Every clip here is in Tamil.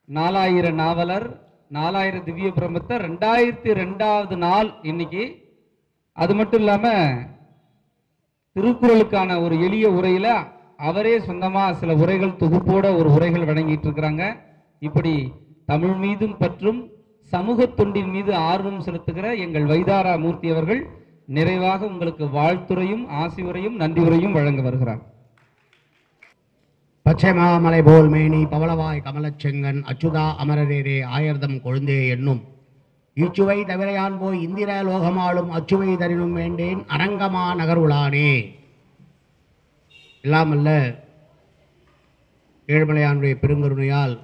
நாலாயிரம் நாவலர் நாலாயிரம் திவ்ய பிரபத்தை ரெண்டாயிரத்தி ரெண்டாவது நாள் இன்னைக்கு அது மட்டும் இல்லாம திருக்குறளுக்கான ஒரு எளிய உரையில அவரே சொந்தமா சில உரைகள் தொகுப்போட ஒரு உரைகள் வழங்கிட்டு இருக்கிறாங்க இப்படி தமிழ் மீதும் பற்றும் சமூக தொண்டின் மீது ஆர்வம் செலுத்துகிற எங்கள் வைதாரா மூர்த்தி அவர்கள் நிறைவாக உங்களுக்கு வாழ்த்துரையும் ஆசி உரையும் நன்றி உரையும் வழங்க வருகிறார் பச்சை மாமலை போல் மேனி பவளவாய் கமலச்செங்கன் அச்சுதா அமரரேரே ஆயர்தம் கொழுந்தே என்னும் இச்சுவை தவிரையான் போய் இந்திர லோகமாளும் அச்சுவை தரினும் வேண்டேன் அரங்கமா நகருளானே இல்லாமல்ல ஏழுமலையானுடைய பெருங்கருணையால்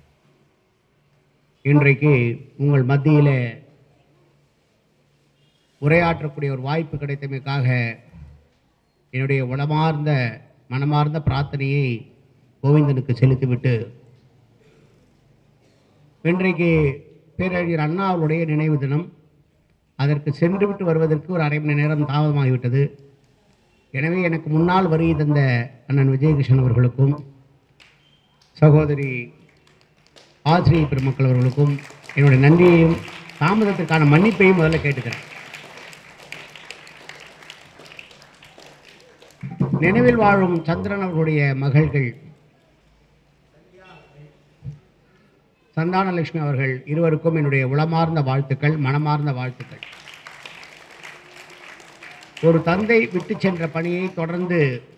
இன்றைக்கு உங்கள் மத்தியிலே உரையாற்றக்கூடிய ஒரு வாய்ப்பு கிடைத்தமைக்காக என்னுடைய உளமார்ந்த மனமார்ந்த பிரார்த்தனையை கோவிந்தனுக்கு செலுத்திவிட்டு இன்றைக்கு பேரறிஞர் அண்ணா அவருடைய நினைவு தினம் அதற்கு சென்றுவிட்டு வருவதற்கு ஒரு அரை மணி நேரம் தாமதமாகிவிட்டது எனவே எனக்கு முன்னால் வருகை தந்த அண்ணன் விஜயகிருஷ்ணன் அவர்களுக்கும் சகோதரி ஆசிரியர் பெருமக்கள் அவர்களுக்கும் என்னுடைய நன்றியையும் தாமதத்திற்கான மன்னிப்பையும் முதல்ல கேட்டுக்கிறேன் நினைவில் வாழும் சந்திரன் அவர்களுடைய மகள்கள் சந்தானலட்சுமி அவர்கள் இருவருக்கும் என்னுடைய உளமார்ந்த வாழ்த்துக்கள் மனமார்ந்த வாழ்த்துக்கள் ஒரு தந்தை விட்டு சென்ற பணியை தொடர்ந்து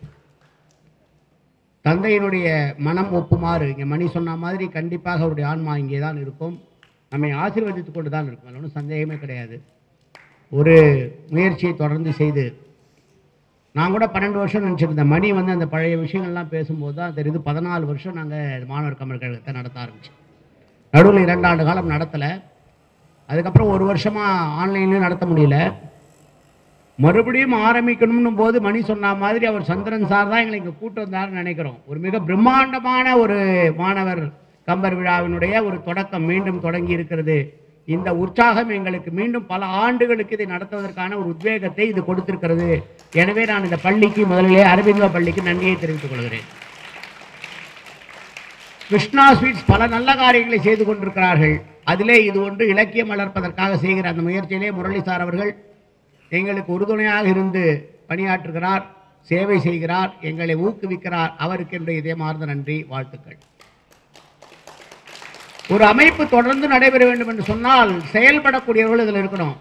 தந்தையினுடைய மனம் ஒப்புமாறு இங்கே மணி சொன்ன மாதிரி கண்டிப்பாக அவருடைய ஆன்மா இங்கே தான் இருக்கும் நம்மை ஆசீர்வதித்து கொண்டு தான் இருக்கும் அதில் ஒன்றும் சந்தேகமே கிடையாது ஒரு முயற்சியை தொடர்ந்து செய்து நான் கூட பன்னெண்டு வருஷம் நினச்சிருந்தேன் மணி வந்து அந்த பழைய விஷயங்கள்லாம் பேசும்போது தான் தெரியுது பதினாலு வருஷம் நாங்கள் மாணவர் கமல் கழகத்தை நடத்த ஆரம்பிச்சோம் நடுவில் இரண்டு ஆண்டு காலம் நடத்தலை அதுக்கப்புறம் ஒரு வருஷமாக ஆன்லைன்லேயும் நடத்த முடியல மறுபடியும் ஆரம்பிக்கணும்னும் போது மணி சொன்ன மாதிரி அவர் சந்திரன் சார் தான் எங்களை இங்கே கூட்டு வந்தாருன்னு நினைக்கிறோம் ஒரு மிக பிரம்மாண்டமான ஒரு மாணவர் கம்பர் விழாவினுடைய ஒரு தொடக்கம் மீண்டும் தொடங்கி இருக்கிறது இந்த உற்சாகம் எங்களுக்கு மீண்டும் பல ஆண்டுகளுக்கு இதை நடத்துவதற்கான ஒரு உத்வேகத்தை இது கொடுத்திருக்கிறது எனவே நான் இந்த பள்ளிக்கு முதலிலே அரவிந்தா பள்ளிக்கு நன்றியை தெரிவித்துக் கொள்கிறேன் கிருஷ்ணா ஸ்வீட்ஸ் பல நல்ல காரியங்களை செய்து கொண்டிருக்கிறார்கள் அதிலே இது ஒன்று இலக்கியம் வளர்ப்பதற்காக செய்கிற அந்த முயற்சியிலே முரளி சார் அவர்கள் எங்களுக்கு உறுதுணையாக இருந்து பணியாற்றுகிறார் சேவை செய்கிறார் எங்களை ஊக்குவிக்கிறார் அவருக்கு என்னுடைய இதயமார்ந்த நன்றி வாழ்த்துக்கள் ஒரு அமைப்பு தொடர்ந்து நடைபெற வேண்டும் என்று சொன்னால் செயல்படக்கூடியவர்கள் இதில் இருக்கணும்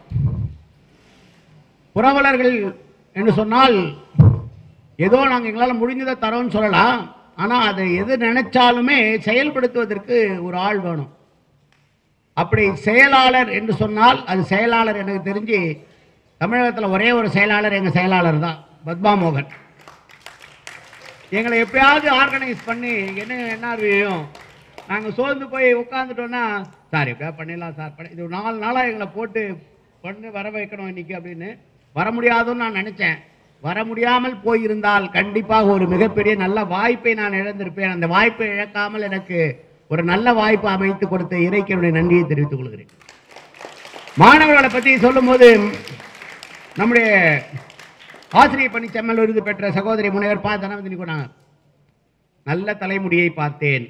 புரவலர்கள் என்று சொன்னால் ஏதோ நாங்கள் எங்களால் முடிஞ்சதை தரோம்னு சொல்லலாம் ஆனால் அதை எது நினைச்சாலுமே செயல்படுத்துவதற்கு ஒரு ஆள் வேணும் அப்படி செயலாளர் என்று சொன்னால் அது செயலாளர் எனக்கு தெரிஞ்சு தமிழகத்தில் ஒரே ஒரு செயலாளர் எங்கள் செயலாளர் தான் பத்மா மோகன் எங்களை எப்பயாவது ஆர்கனைஸ் பண்ணி என்ன என்ன அறிவியும் நாங்கள் சோர்ந்து போய் உட்காந்துட்டோன்னா சார் எப்படியா பண்ணிடலாம் சார் பண்ணி இது ஒரு நாலு நாளாக எங்களை போட்டு பண்ணி வர வைக்கணும் இன்னைக்கு அப்படின்னு வர முடியாதுன்னு நான் நினச்சேன் வர முடியாமல் போயிருந்தால் கண்டிப்பாக ஒரு மிகப்பெரிய நல்ல வாய்ப்பை நான் இழந்திருப்பேன் அந்த வாய்ப்பை இழக்காமல் எனக்கு ஒரு நல்ல வாய்ப்பு அமைத்து கொடுத்த இறைக்கு என்னுடைய நன்றியை தெரிவித்துக் கொள்கிறேன் மாணவர்களை பற்றி சொல்லும்போது நம்முடைய ஆசிரியர் பணி செம்மல் விருது பெற்ற சகோதரி முனைவர் பா தனவந்தினி கொண்டாங்க நல்ல தலைமுடியை பார்த்தேன்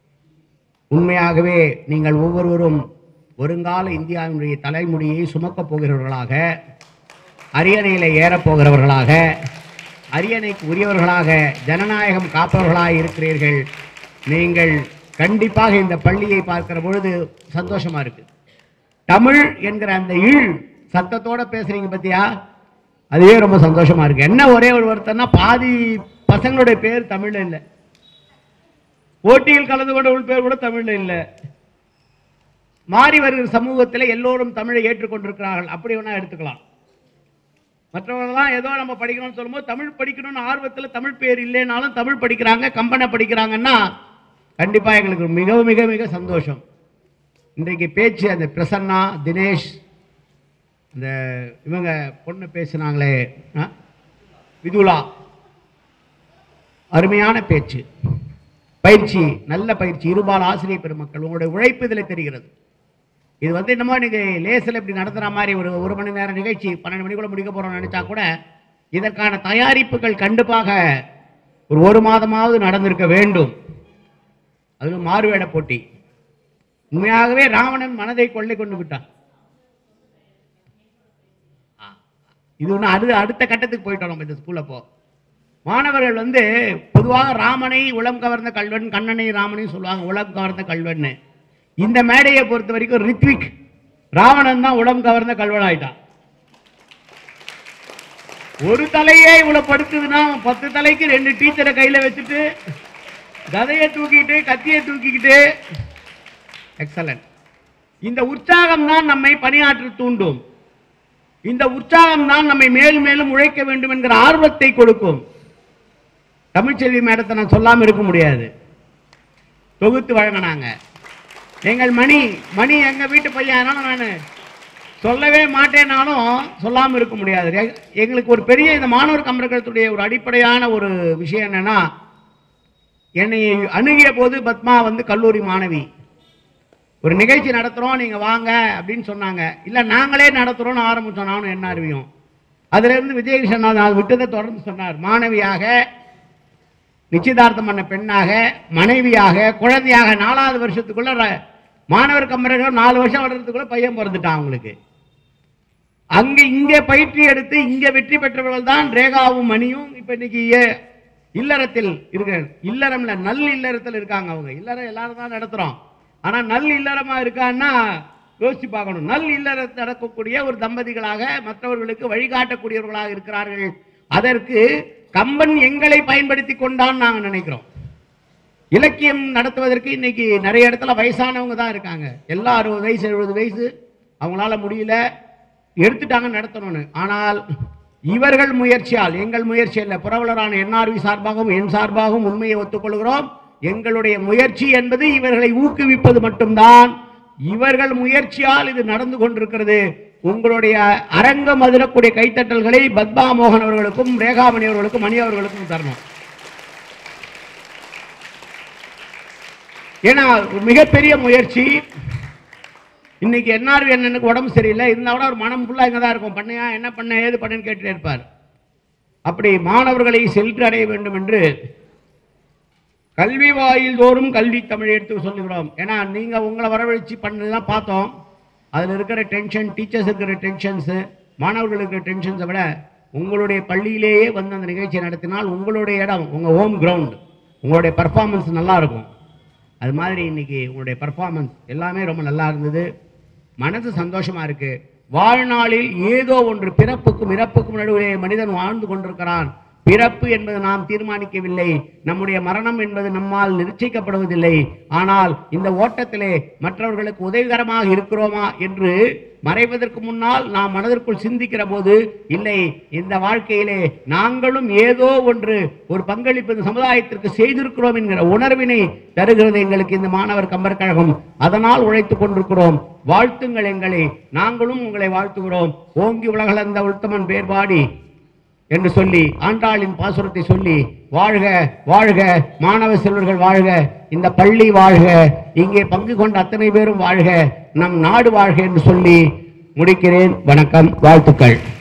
உண்மையாகவே நீங்கள் ஒவ்வொருவரும் வருங்கால இந்தியாவினுடைய தலைமுடியை சுமக்கப் போகிறவர்களாக அரியணையில் ஏறப் போகிறவர்களாக அரியணைக்கு உரியவர்களாக ஜனநாயகம் காப்பவர்களாக இருக்கிறீர்கள் நீங்கள் கண்டிப்பாக இந்த பள்ளியை பார்க்கிற பொழுது சந்தோஷமா இருக்கு தமிழ் என்கிற அந்த இழ் சத்தத்தோட பேசுறீங்க பத்தியா அதுவே ரொம்ப சந்தோஷமா இருக்கு என்ன ஒரே ஒரு வருத்தம்னா பாதி பசங்களுடைய பேர் தமிழ்ல இல்லை போட்டியில் கலந்து கொண்டவர்கள் பேர் கூட தமிழ்ல இல்லை மாறி வருகிற சமூகத்தில் எல்லோரும் தமிழை ஏற்றுக்கொண்டிருக்கிறார்கள் அப்படி வேணா எடுத்துக்கலாம் மற்றவங்களாம் ஏதோ நம்ம படிக்கணும்னு சொல்லும்போது தமிழ் படிக்கணும்னு ஆர்வத்தில் தமிழ் பேர் இல்லைனாலும் தமிழ் படிக்கிறாங்க கம்பனை படிக்கிறாங்கன்னா கண்டிப்பா எங்களுக்கு மிக மிக மிக சந்தோஷம் இன்றைக்கு பேச்சு அந்த பிரசன்னா தினேஷ் இந்த இவங்க பொண்ணு பேசுனாங்களே ஆ? விதுலா அருமையான பேச்சு பயிற்சி நல்ல பயிற்சி இருபால் ஆசிரியர் பெருமக்கள் உங்களுடைய உழைப்பு இதில் தெரிகிறது இது வந்து என்னமோ இன்னைக்கு லேசில் இப்படி நடத்துகிற மாதிரி ஒரு ஒரு மணி நேரம் நிகழ்ச்சி பன்னெண்டு மணிக்குள்ள முடிக்க போகிறோம்னு நினச்சா கூட இதற்கான தயாரிப்புகள் கண்டிப்பாக ஒரு ஒரு மாதமாவது நடந்திருக்க வேண்டும் அதுவும் மாறுவேட போட்டி உண்மையாகவே ராவணன் மனதை கொள்ளை கொண்டு விட்டான் ஆ, இது ஒன்று அடுத்த அடுத்த கட்டத்துக்கு போயிட்டோம் நம்ம இந்த ஸ்கூல்ல போ மாணவர்கள் வந்து பொதுவாக ராமனை உளம் கவர்ந்த கல்வன் கண்ணனை ராமனை சொல்லுவாங்க உளம் கவர்ந்த கல்வன்னு இந்த மேடையை பொறுத்த வரைக்கும் ரித்விக் ராவணன் தான் உளம் கவர்ந்த கல்வன் ஆயிட்டான் ஒரு தலையே இவ்வளவு படுத்துதுன்னா அவன் பத்து தலைக்கு ரெண்டு டீச்சரை கையில வச்சுட்டு கதையை தூக்கிட்டு கத்தியை தூக்கிக்கிட்டு எக்ஸலன்ட் இந்த உற்சாகம் தான் நம்மை பணியாற்ற தூண்டும் இந்த உற்சாகம் தான் நம்மை மேலும் மேலும் உழைக்க வேண்டும் என்கிற ஆர்வத்தை கொடுக்கும் தமிழ்ச்செல்வி மேடத்தை நான் சொல்லாம இருக்க முடியாது தொகுத்து வழங்கினாங்க எங்கள் மணி மணி எங்க வீட்டு பையன் நான் சொல்லவே மாட்டேனாலும் சொல்லாம இருக்க முடியாது எ- எங்களுக்கு ஒரு பெரிய இந்த மாணவர் கமரகத்துடைய ஒரு அடிப்படையான ஒரு விஷயம் என்னன்னா என்னை அணுகிய போது பத்மா வந்து கல்லூரி மாணவி ஒரு நிகழ்ச்சி நடத்துறோம் நீங்க வாங்க அப்படின்னு சொன்னாங்க இல்ல நாங்களே நடத்துறோம்னு ஆரம்பிச்சோம் நானும் என்ன அறிவியும் அதுல இருந்து விஜயகிருஷ்ணன் நான் விட்டதை தொடர்ந்து சொன்னார் மாணவியாக நிச்சயதார்த்தம் பண்ண பெண்ணாக மனைவியாக குழந்தையாக நாலாவது வருஷத்துக்குள்ள ர- மாணவர் கம்பரகம் நாலு வருஷம் வளர்றதுக்குள்ள பையன் பிறந்துட்டான் அவங்களுக்கு அங்க இங்க பயிற்சி எடுத்து இங்க வெற்றி பெற்றவர்கள் தான் ரேகாவும் மணியும் இப்ப இன்னைக்கு ஏ- இல்லறத்தில் இருக்க இல்லறம்ல நல் இல்லறத்தில் இருக்காங்க அவங்க இல்லறம் எல்லாரும் தான் நடத்துறோம் ஆனா நல் இல்லறமா இருக்கான்னா யோசிச்சு பார்க்கணும் நல் இல்லறத்தில் நடக்கக்கூடிய ஒரு தம்பதிகளாக மற்றவர்களுக்கு வழிகாட்டக்கூடியவர்களாக இருக்கிறார்கள் அதற்கு கம்பன் எங்களை பயன்படுத்தி கொண்டான்னு நாங்க நினைக்கிறோம் இலக்கியம் நடத்துவதற்கு இன்னைக்கு நிறைய இடத்துல வயசானவங்க தான் இருக்காங்க எல்லா அறுபது வயசு எழுபது வயசு அவங்களால முடியல எடுத்துட்டாங்க நடத்தணும்னு ஆனால் இவர்கள் முயற்சியால் எங்கள் முயற்சி அல்ல புரவலரான என்ஆர்வி சார்பாகவும் என் சார்பாகவும் உண்மையை ஒத்துக்கொள்கிறோம் எங்களுடைய முயற்சி என்பது இவர்களை ஊக்குவிப்பது மட்டும்தான் இவர்கள் முயற்சியால் இது நடந்து கொண்டிருக்கிறது உங்களுடைய அரங்கம் அதிரக்கூடிய கைத்தட்டல்களை பத்மா மோகன் அவர்களுக்கும் ரேகாமணி அவர்களுக்கும் மணி அவர்களுக்கும் தரணும் ஏன்னா ஒரு மிகப்பெரிய முயற்சி இன்னைக்கு என்ஆர்வி அண்ணனுக்கு உடம்பு சரியில்லை இருந்தா கூட ஒரு மனம் ஃபுல்லா இங்க தான் இருக்கும் பண்ணையா என்ன பண்ண ஏது பண்ணேன்னு கேட்டுட்டே இருப்பார் அப்படி மாணவர்களை சென்று அடைய வேண்டும் என்று கல்வி வாயில் தோறும் கல்வி தமிழ் எடுத்து சொல்லுகிறோம் ஏன்னா நீங்க உங்களை வரவழைச்சு பண்ணதெல்லாம் பார்த்தோம் அதுல இருக்கிற டென்ஷன் டீச்சர்ஸ் இருக்கிற டென்ஷன்ஸ் மாணவர்கள் இருக்கிற டென்ஷன்ஸை விட உங்களுடைய பள்ளியிலேயே வந்து அந்த நிகழ்ச்சியை நடத்தினால் உங்களுடைய இடம் உங்க ஹோம் கிரவுண்ட் உங்களுடைய பர்ஃபார்மன்ஸ் நல்லா இருக்கும் அது மாதிரி இன்னைக்கு உங்களுடைய பர்ஃபார்மன்ஸ் எல்லாமே ரொம்ப நல்லா இருந்தது மனசு சந்தோஷமா இருக்கு வாழ்நாளில் ஏதோ ஒன்று பிறப்புக்கும் இறப்புக்கும் நடுவிலே மனிதன் வாழ்ந்து கொண்டிருக்கிறான் பிறப்பு என்பது நாம் தீர்மானிக்கவில்லை நம்முடைய மரணம் என்பது நம்மால் நிச்சயிக்கப்படுவதில்லை ஆனால் இந்த ஓட்டத்திலே மற்றவர்களுக்கு உதவிகரமாக இருக்கிறோமா என்று மறைவதற்கு முன்னால் நாம் மனதிற்குள் சிந்திக்கிற போது இல்லை இந்த வாழ்க்கையிலே நாங்களும் ஏதோ ஒன்று ஒரு பங்களிப்பு இந்த சமுதாயத்திற்கு செய்திருக்கிறோம் என்கிற உணர்வினை தருகிறது எங்களுக்கு இந்த மாணவர் கம்பர் கழகம் அதனால் உழைத்துக் கொண்டிருக்கிறோம் வாழ்த்துங்கள் எங்களை நாங்களும் உங்களை வாழ்த்துகிறோம் ஓங்கி உலகளந்த உத்தமன் பேர்பாடி என்று சொல்லி ஆண்டாளின் பாசுரத்தை சொல்லி வாழ்க வாழ்க மாணவ செல்வர்கள் வாழ்க இந்த பள்ளி வாழ்க இங்கே பங்கு கொண்ட அத்தனை பேரும் வாழ்க நம் நாடு வாழ்க என்று சொல்லி முடிக்கிறேன் வணக்கம் வாழ்த்துக்கள்